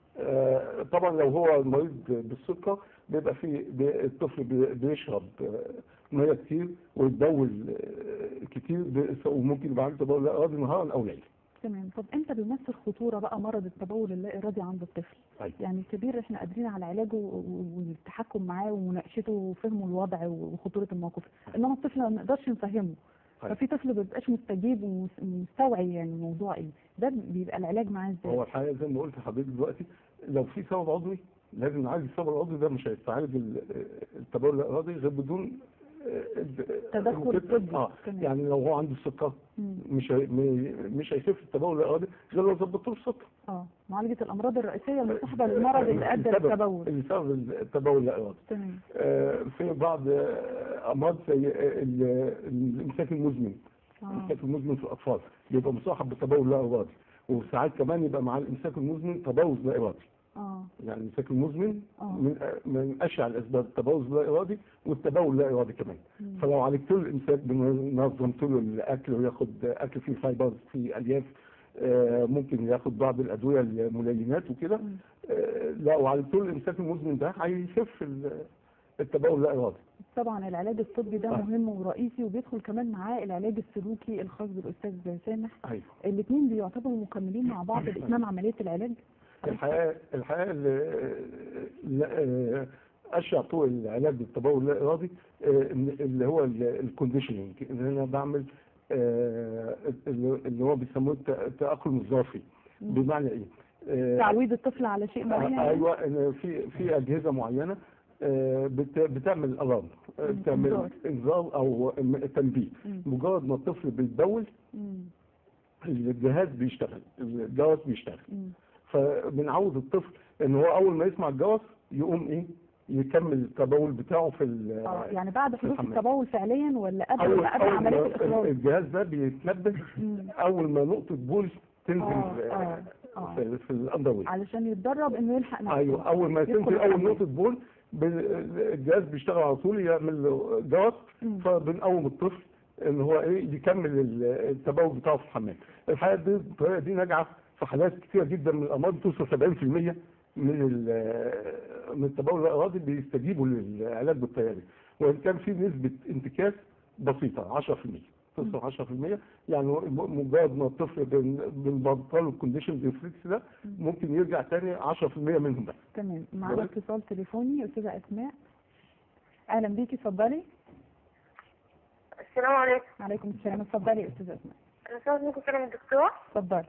آه، طبعا لو هو مريض بالسكر بيبقى في بي- الطفل بي- بيشرب آه، ميه كتير ويتبول آه، كتير ب- وممكن يبقى عنده تبول لا ارادي نهارا او ليلا. تمام طب امتى بيمثل خطوره بقى مرض التبول اللا ارادي عند الطفل أيوة. يعني الكبير احنا قادرين على علاجه و- و- والتحكم معاه ومناقشته وفهمه الوضع وخطوره الموقف انما الطفل ما نقدرش نفهمه أيوة. ففي طفل ما بيبقاش مستجيب ومس- ومستوعي يعني الموضوع ايه ده بيبقى العلاج معاه ازاي هو الحقيقه زي ما قلت لحضرتك دلوقتي لو في سبب عضوي لازم نعالج السبب العضوي ده مش هيستعالج ال- التبول الارادي غير بدون آه، ال- تدخل المكتب- طبي. اه تمام. يعني لو هو عنده السكر مم. مش هي... م- مش هيخف التبول الارادي غير لو ظبطت له السكر اه معالجه الامراض الرئيسيه المصاحبه للمرض اللي ادى السبب- للتبول اللي سبب التبول الارادي تمام آه، في بعض آه، امراض زي آه، ال- الامساك المزمن اه الامساك المزمن في الاطفال بيبقى مصاحب بتبول لا ارادي وساعات كمان يبقى مع الامساك المزمن تبوظ لا ارادي اه يعني الامساك المزمن آه. من من اشهر الاسباب التبوظ لا ارادي والتبول لا ارادي كمان مم. فلو عالجت له الامساك بنظمت له الاكل وياخد اكل فيه فايبرز فيه الياف آه، ممكن ياخد بعض الادويه الملينات وكده مم. آه، لو عالجت له الامساك المزمن ده هيخف ال- التبول لا ارادي طبعا العلاج الطبي ده آه. مهم ورئيسي وبيدخل كمان معاه العلاج السلوكي الخاص بالاستاذ سامح ايوه الاثنين بيعتبروا مكملين مع بعض لاتمام عمليه العلاج الحقيقه الحقيقه اللي- اللي- اشهر طرق العلاج بالتبول اللا ارادي آه، اللي هو الكونديشننج ان انا بعمل آه، اللي اللي هو بيسموه الت- التاقلم الظرفي مم. بمعنى ايه؟ آه، تعويد الطفل على شيء معين يعني؟ ايوه إن في في اجهزه معينه آه، بت- بتعمل الارم آه، مم، بتعمل إنذار. انذار او م- تنبيه مم. مجرد ما الطفل بيتبول مم. الجهاز بيشتغل الجرس بيشتغل مم. فبنعود الطفل ان هو اول ما يسمع الجرس يقوم ايه يكمل التبول بتاعه في ال- اه يعني بعد حدوث الحمام. التبول فعليا ولا قبل اول ولا قبل أول عمليه ما الاخراج؟ الجهاز ده بيتنبه مم. اول ما نقطه بول تنزل آه، في- آه، آه. في, في الاندرويد علشان يتدرب انه يلحق نفسه ايوه اول ما يدخل تنزل اول الحمام. نقطه بول بن- الجهاز بيشتغل على طول يعمل له جرس مم. فبنقوم الطفل ان هو ايه يكمل ال- التبول بتاعه في الحمام الحقيقه دي الطريقه دي ناجعه في حالات كتير جدا من الامراض توصل 70% من ال- من التبول الارادي بيستجيبوا للعلاج بالطريقه دي وان كان في نسبه انتكاس بسيطه 10% توصل 10% يعني م- مجرد ما الطفل بن- بنبطل له الكونديشن ريفلكس ده ممكن يرجع تاني 10% منهم بس تمام معانا دلوقتي؟ اتصال تليفوني استاذه اسماء اهلا بيكي اتفضلي السلام عليكم عليكم السلام اتفضلي يا استاذه اسماء انا سامع منكم كلام الدكتور اتفضلي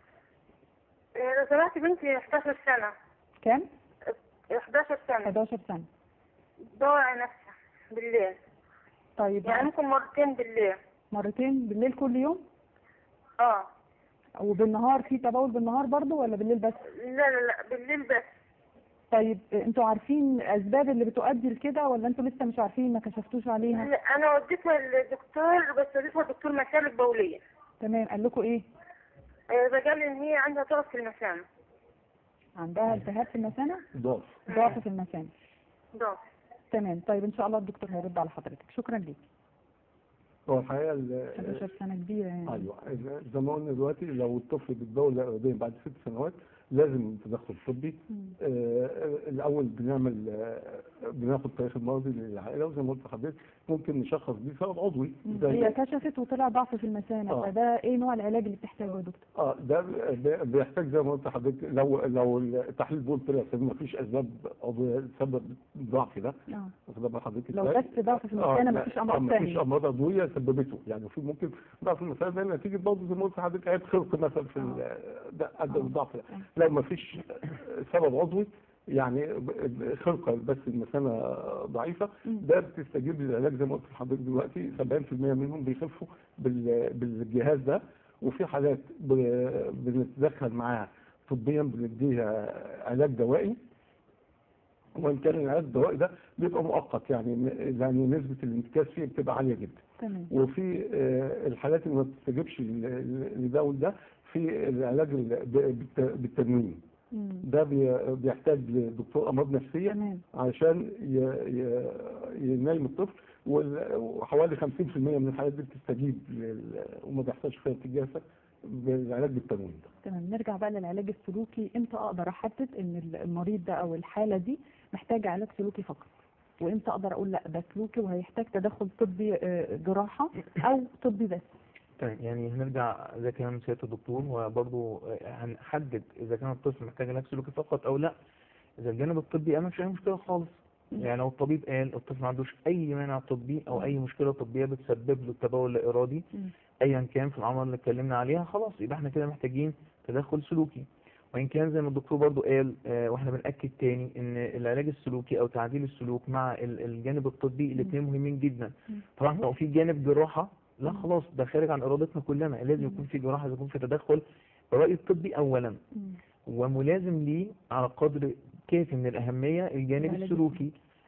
إيه، لو سمحت بنتي 11 سنة كام 11 سنة 11 سنه ضايعة نفسها بالليل طيب يعني ممكن مرتين بالليل مرتين بالليل كل يوم اه وبالنهار في تبول بالنهار برضو ولا بالليل بس لا لا لا بالليل بس طيب انتوا عارفين اسباب اللي بتؤدي لكده ولا انتوا لسه مش عارفين ما كشفتوش عليها لا، انا وديتها للدكتور بس وديتها لدكتور مسالك بولية تمام قال لكم ايه إيه، فقال لي ان هي عندها ضغط في المثانة عندها التهاب في المثانه ضعف ضعف في المثانه ضغط تمام طيب ان شاء الله الدكتور هيرد على حضرتك شكرا ليك هو الحقيقه ال- 11 سنه كبيره يعني ايوه زي ما قلنا دلوقتي لو الطفل بيتبول لا اراديا بعد ست سنوات لازم تدخل طبي مم. آه الاول بنعمل آه بناخد تاريخ المرضي للعائله وزي ما قلت لحضرتك ممكن نشخص بيه سبب عضوي زي هي كشفت وطلع ضعف في المثانه آه. فده ايه نوع العلاج اللي بتحتاجه يا دكتور اه ده بي- بيحتاج زي ما قلت لحضرتك لو لو التحليل بول طلع سليم مفيش اسباب عضويه تسبب الضعف ده اه واخد بال حضرتك لو إزاي؟ بس ضعف في المثانه لا، مفيش آه، امراض مفيش ثانيه امراض عضويه سببته يعني في ممكن ضعف المثانه ده نتيجه برضه زي ما قلت لحضرتك عيب خلق مثلا في ال- ده ادى الضعف ده لو مفيش سبب عضوي يعني ب- ب- خلقه بس المثانه ضعيفه مم. ده بتستجيب للعلاج زي ما قلت لحضرتك دلوقتي 70% منهم بيخفوا بال- بالجهاز ده وفي حالات ب- بنتدخل معاها طبيا بنديها علاج دوائي وان كان العلاج الدوائي ده بيبقى مؤقت يعني م- يعني نسبه الانتكاس فيه بتبقى عاليه جدا تمام وفي آه، الحالات اللي ما بتستجيبش ل- ل- لده وده في العلاج ال- ب- بالت- بالتنويم مم. ده بي- بيحتاج لدكتور امراض نفسيه تمام علشان ي- ي- ينيم الطفل وال- وحوالي 50% من الحالات دي بتستجيب لل- وما بيحصلش فيها ارتجاف بالعلاج بالتنويم ده. تمام نرجع بقى للعلاج السلوكي امتى اقدر احدد ان المريض ده او الحاله دي محتاجه علاج سلوكي فقط وامتى اقدر اقول لا ده سلوكي وهيحتاج تدخل طبي آه، جراحه او طبي بس تمام يعني هنرجع زي كلام سيادة الدكتور وبرضه هنحدد إذا كان الطفل محتاج علاج سلوكي فقط أو لا إذا الجانب الطبي أنا مش أي مشكلة خالص يعني لو الطبيب قال الطفل ما عندوش أي مانع طبي أو أي مشكلة طبية بتسبب له التبول اللا إرادي مم. أيا كان في الأمراض اللي اتكلمنا عليها خلاص يبقى احنا كده محتاجين تدخل سلوكي وإن كان زي ما الدكتور برضه قال آه، واحنا بنأكد تاني إن العلاج السلوكي أو تعديل السلوك مع ال- الجانب الطبي الاثنين مهمين جدا مم. طبعا لو في جانب جراحة لا مم. خلاص ده خارج عن إرادتنا كلنا لازم يكون في جراحة لازم يكون في تدخل الرأي الطبي أولا مم. وملازم ليه على قدر كافي من الأهمية الجانب العلاج السلوكي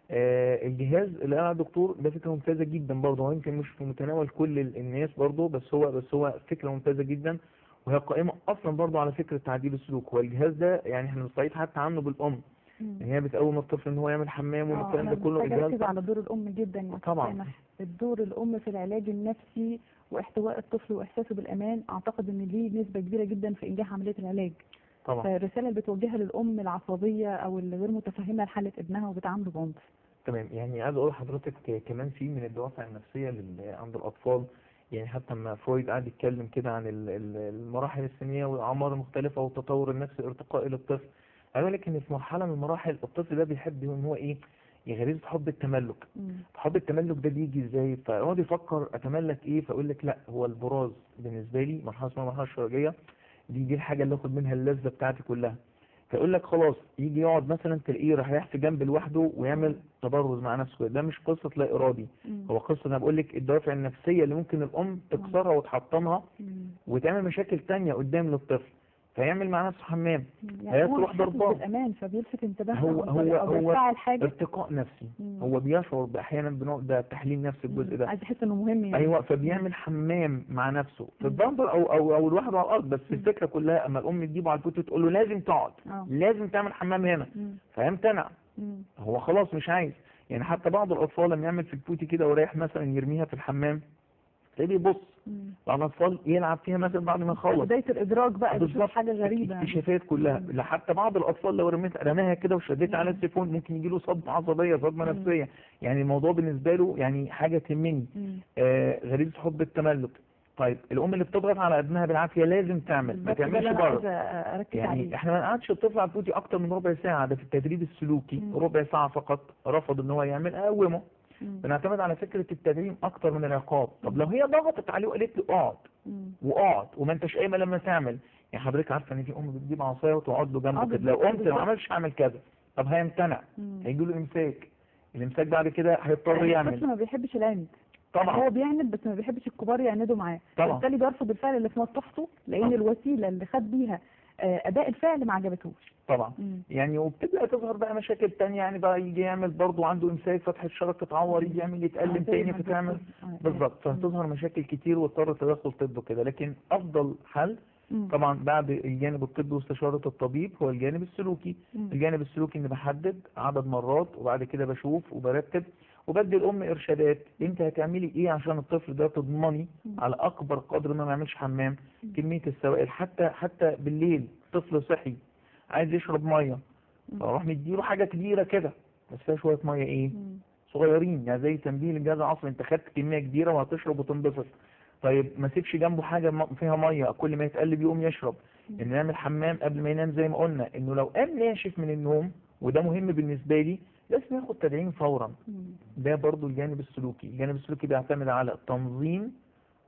آه الجهاز اللي قال على الدكتور ده فكرة ممتازة جدا برضه هو يمكن مش في متناول كل ال- الناس برضه بس هو بس هو فكرة ممتازة جدا وهي قائمة أصلا برضه على فكرة تعديل السلوك هو الجهاز ده يعني احنا بنستعيد حتى عنه بالأم مم. ان هي بتقوم الطفل ان هو يعمل حمام اه والكلام انا ده كله محتاجه الجهاز اركز ده على دور الام جدا يا طبعاً. سامح الدور الام في العلاج النفسي واحتواء الطفل واحساسه بالامان اعتقد ان ليه نسبه كبيره جدا في انجاح عمليه العلاج طبعا فالرساله اللي بتوجهها للام العصبيه او اللي غير متفهمه لحاله ابنها وبتعامله بعنف تمام يعني عايز اقول لحضرتك كمان في من الدوافع النفسيه لل- عند الاطفال يعني حتى لما فرويد قعد يتكلم كده عن ال- ال- المراحل السنيه والاعمار المختلفه والتطور النفسي الارتقائي للطفل قال لك ان في مرحله من المراحل الطفل ده بيحب ان هو ايه يغريز حب التملك مم. حب التملك ده بيجي ازاي فيقعد يفكر اتملك ايه فيقول لك لا هو البراز بالنسبه لي مرحله اسمها المرحله الشرجيه دي دي الحاجه اللي اخد منها اللذه بتاعتي كلها فيقول لك خلاص يجي يقعد مثلا تلاقيه راح يحفي جنب لوحده ويعمل تبرز مع نفسه ده مش قصه لا ارادي مم. هو قصه انا بقول لك الدوافع النفسيه اللي ممكن الام تكسرها وتحطمها مم. وتعمل مشاكل تانية قدام للطفل فيعمل مع نفسه حمام يعني هي هو تروح حاسس ضربان. بالامان فبيلفت انتباهها هو- أو- هو- او هو يفعل حاجه ارتقاء نفسي مم. هو بيشعر احيانا بنوع ده تحليل نفسي الجزء مم. ده عايز يحس انه مهم يعني ايوه فبيعمل حمام مع نفسه في الدمبر او او او لوحده على الارض بس الفكره كلها اما الام تجيبه على البوت تقول له لازم تقعد اه لازم تعمل حمام هنا مم. فيمتنع مم. هو خلاص مش عايز يعني حتى بعض الاطفال لما يعمل في البوتي كده ورايح مثلا يرميها في الحمام تلاقيه بيبص مم. بعض الاطفال يلعب فيها مثلا بعد ما يخلص بداية الإدراك بقى بيشوف بالظبط. حاجة غريبة يعني. الاكتشافات كلها مم. لا حتى بعض الاطفال لو رميت رماها كده وشديت على مم. السيفون ممكن يجي له صدمه عصبيه صدمه مم. نفسيه يعني الموضوع بالنسبه له يعني حاجه تهمني مم. آه غريزه حب التملك طيب الام اللي بتضغط على ابنها بالعافيه لازم تعمل ما بالظبط ده تعملش اللي أنا بره عايزة أركز عليه يعني احنا ما نقعدش الطفل على البوتي اكتر من ربع ساعه ده في التدريب السلوكي مم. ربع ساعه فقط رفض ان هو يعمل اقومه مم. بنعتمد على فكره التدريب اكتر من العقاب طب لو هي ضغطت عليه وقالت له اقعد مم. واقعد وما انتش قايمه لما تعمل يعني حضرتك عارفه ان في ام بتجيب عصايه وتقعد له آه، جنبه كده لو بالظبط، قمت ما بالظبط. عملش هعمل كذا طب هيمتنع مم. هيجي له امساك الامساك بعد كده هيضطر يعني يعمل الطفل ما بيحبش العند طبعا هو بيعند بس ما بيحبش الكبار يعندوا معاه طبعا. بالتالي بيرفض الفعل اللي في مصلحته لأن الوسيلة اللي خد بيها آه، أداء الفعل ما عجبتهوش طبعا مم. يعني وبتبدا تظهر بقى مشاكل تانية يعني بقى يجي يعمل برضه عنده امساك فتحه شرج تتعور يجي يعمل آه، يتألم زي تاني ما فتعمل الدكتور- آه، بالظبط مم. فهتظهر مشاكل كتير واضطر تدخل طب كده لكن افضل حل مم. طبعا بعد الجانب الطبي واستشارة الطبيب هو الجانب السلوكي مم. الجانب السلوكي اني بحدد عدد مرات وبعد كده بشوف وبرتب وبدي الام ارشادات انت هتعملي ايه عشان الطفل ده تضمني مم. على اكبر قدر انه ما يعملش حمام مم. كميه السوائل حتى حتى بالليل طفل صحي عايز يشرب ميه مم. فاروح مديله حاجه كبيره كده بس فيها شويه ميه ايه مم. صغيرين يعني زي تنبيه الجهاز العصبي انت خدت كميه كبيره وهتشرب وتنبسط طيب ما سيبش جنبه حاجه م- فيها ميه كل ما يتقلب يقوم يشرب ان نعمل حمام قبل ما ينام زي ما قلنا انه لو قام ناشف من النوم وده مهم بالنسبه لي لازم ياخد تدعيم فورا مم. ده برضو الجانب السلوكي الجانب السلوكي بيعتمد على تنظيم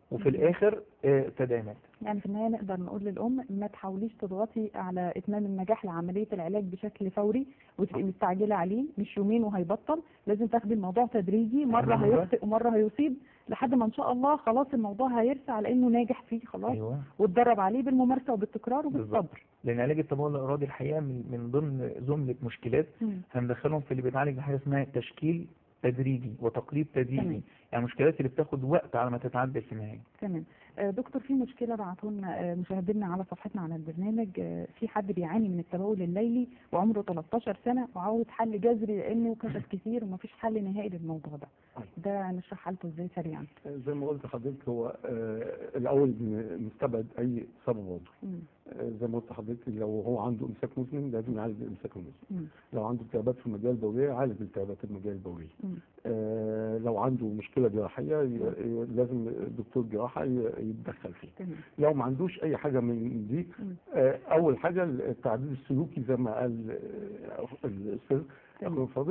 وفي الاخر آه، تداعمات يعني في النهاية نقدر نقول للأم ما تحاوليش تضغطي على إتمام النجاح لعملية العلاج بشكل فوري وتبقي مستعجلة عليه مش يومين وهيبطل لازم تاخدي الموضوع تدريجي مرة أيوة. هيخطئ ومرة هيصيب لحد ما إن شاء الله خلاص الموضوع هيرسى على إنه ناجح فيه خلاص ايوه واتدرب عليه بالممارسة وبالتكرار بالظبط. وبالصبر لان علاج التبول الارادي الحقيقه من من ضمن زمله مشكلات مم. هندخلهم في اللي بيتعالج بحاجه اسمها تشكيل تدريجي وتقليد تدريجي تمام. يعني المشكلات اللي بتاخد وقت على ما تتعدل في النهايه تمام آه، دكتور في مشكلة بعتوا لنا آه، مشاهدينا على صفحتنا على البرنامج آه، في حد بيعاني من التبول الليلي وعمره 13 سنة وعاوز حل جذري لأنه كشف كتير ومفيش حل نهائي للموضوع ده ده نشرح حالته ازاي سريعا زي ما قلت لحضرتك هو آه، الاول ن- نستبعد اي سبب عضوي مم. آه، زي ما قلت لحضرتك لو هو عنده امساك مزمن لازم يعالج الامساك المزمن مم. لو عنده التهابات في المجال البوليه يعالج التهابات المجال البوليه مم. آه، لو عنده مشكله جراحيه ي- ي- لازم دكتور جراحه ي- يتدخل فيه تمام لو ما عندوش اي حاجه من دي مم. آه، اول حاجه التعديل السلوكي زي ما قال آه، الاستاذ اخونا الفاضل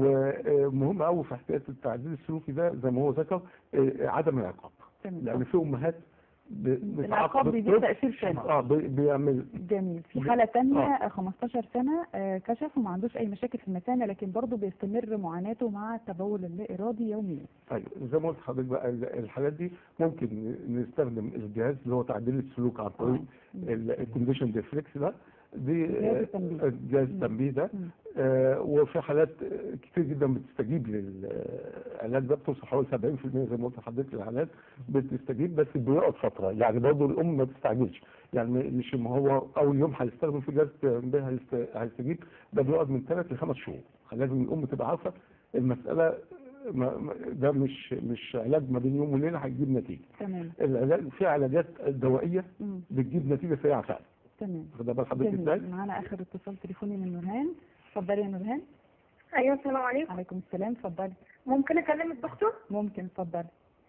ومهم قوي في حكايه التعديل السلوكي ده زي ما هو ذكر آه، عدم العقاب تمام لان في امهات ب- العقاب بتعاقب بيجيب الطفل تأثير سلبي اه بي- بيعمل جميل في ب- حالة تانية آه. آه، 15 سنة آه، كشف وما عندوش أي مشاكل في المثانة لكن برضه بيستمر معاناته مع التبول اللا إرادي يوميا ايوه زي ما قلت لحضرتك بقى ال- الحالات دي ممكن ن- نستخدم الجهاز اللي هو تعديل السلوك عن طريق الكونديشن ديفليكس ده دي جهاز آه، التنبيه. جهاز التنبيه ده مم. آه، وفي حالات آه، كتير جدا بتستجيب للعلاج ده بتوصل حوالي 70% زي ما قلت لحضرتك الحالات بتستجيب بس بيقعد فتره يعني برضه الام ما تستعجلش يعني مش ما هو اول يوم هيستخدم في جهاز التنبيه هيست- هيستجيب ده بيقعد من ثلاث لخمس شهور لازم الام تبقى عارفه المساله ما ما- ده مش مش علاج ما بين يوم وليله هيجيب نتيجه تمام العلاج في علاجات دوائيه مم. بتجيب نتيجه سريعه فعلا تمام واخد بال حضرتك ازاي؟ جميل معانا آخر اتصال تليفوني من نورهان اتفضلي يا نورهان ايوه السلام عليكم عليكم السلام اتفضلي ممكن اكلم الدكتور ممكن اتفضلي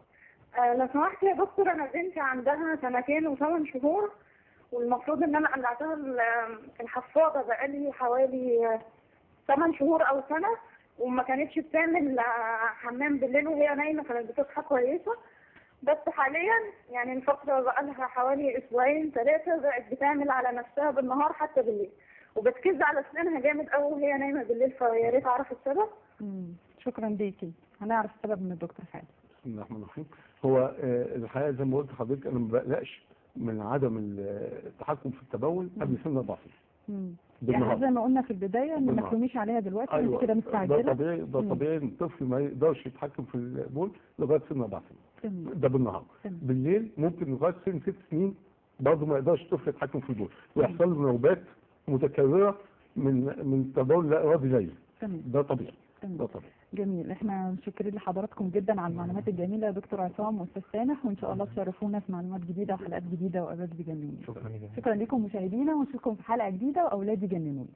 آه لو سمحت يا دكتور انا بنتي عندها سنتين وثمان شهور والمفروض ان انا قلعتها ال- الحفاضه بقالي حوالي آه، ثمان شهور او سنه وما كانتش بتعمل آه، حمام بالليل وهي نايمه كانت بتصحى كويسه بس حاليا يعني الفتره بقالها حوالي اسبوعين ثلاثه بقت بتعمل على نفسها بالنهار حتى بالليل وبتكز على اسنانها جامد قوي وهي نايمه بالليل فيا ريت اعرف السبب مم. شكرا ليكي هنعرف السبب من الدكتور حالا بسم الله الرحمن الرحيم هو آه، الحقيقه زي ما قلت لحضرتك انا ما بقلقش من عدم التحكم في التبول قبل سن اربع سنين مم. بالنهار. يعني زي ما قلنا في البداية ان ما بالنهار. تلوميش عليها دلوقتي انت كده ده مستعجلة طبيعي ده مم. طبيعي ان الطفل ما يقدرش يتحكم في البول لغايه سن اربع سنين تمام ده بالنهار تمام. بالليل ممكن لغايه سن ست سنين برضه ما يقدرش الطفل يتحكم في البول ويحصل له نوبات متكرره من من التبول لا ارادي ليلي تمام ده طبيعي ده تمام طبيعي جميل احنا متشكرين لحضراتكم جدا على المعلومات الجميلة يا دكتور عصام واستاذ سامح وان شاء الله تشرفونا في معلومات جديدة وحلقات جديدة واولاد بيجننوني شكرا جدا شكرا لكم مشاهدينا ونشوفكم في حلقة جديدة واولاد يجننوني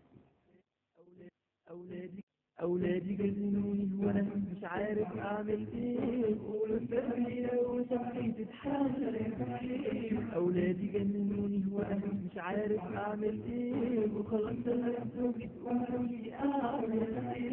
أولادي أولادي جننوني وأنا مش عارف أعمل إيه والتربية وصحي تتحسن أولادي جننوني وأنا مش عارف أعمل إيه وخلاص أنا زوجي تقول لي أعمل إيه